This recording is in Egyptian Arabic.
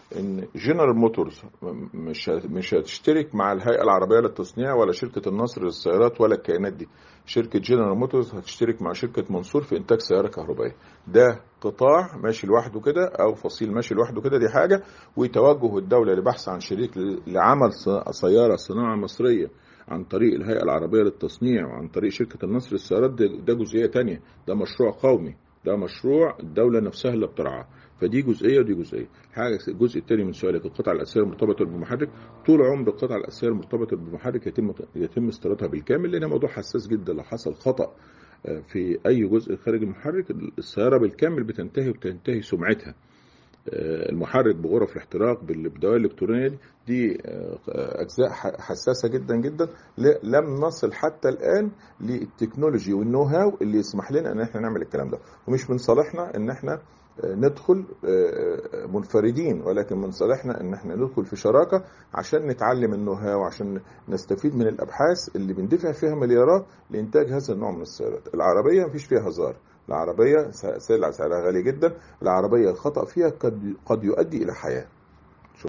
ان جنرال موتورز مش مش هتشترك مع الهيئه العربيه للتصنيع ولا شركه النصر للسيارات ولا الكيانات دي شركه جنرال موتورز هتشترك مع شركه منصور في انتاج سياره كهربائيه ده قطاع ماشي لوحده كده او فصيل ماشي لوحده كده دي حاجه وتوجه الدوله لبحث عن شريك لعمل سياره صناعه مصريه عن طريق الهيئه العربيه للتصنيع وعن طريق شركه النصر للسيارات ده, ده جزئيه تانية ده مشروع قومي ده مشروع الدولة نفسها اللي بترعاه فدي جزئية ودي جزئية حاجة الجزء الثاني من سؤالك القطع الأساسية المرتبطة بالمحرك طول عمر القطع الأساسية المرتبطة بالمحرك يتم يتم استيرادها بالكامل لأن موضوع حساس جدا لو حصل خطأ في أي جزء خارج المحرك السيارة بالكامل بتنتهي وبتنتهي سمعتها المحرك بغرف الاحتراق بالدوائر الالكترونيه دي, دي اجزاء حساسه جدا جدا لم نصل حتى الان للتكنولوجي والنو هاو اللي يسمح لنا ان احنا نعمل الكلام ده ومش من صالحنا ان احنا ندخل منفردين ولكن من صالحنا ان احنا ندخل في شراكه عشان نتعلم النو هاو عشان نستفيد من الابحاث اللي بندفع فيها مليارات لانتاج هذا النوع من السيارات العربيه مفيش فيها هزار العربية سلعة سعرها غالي جدا العربية الخطأ فيها قد قد يؤدي إلى حياة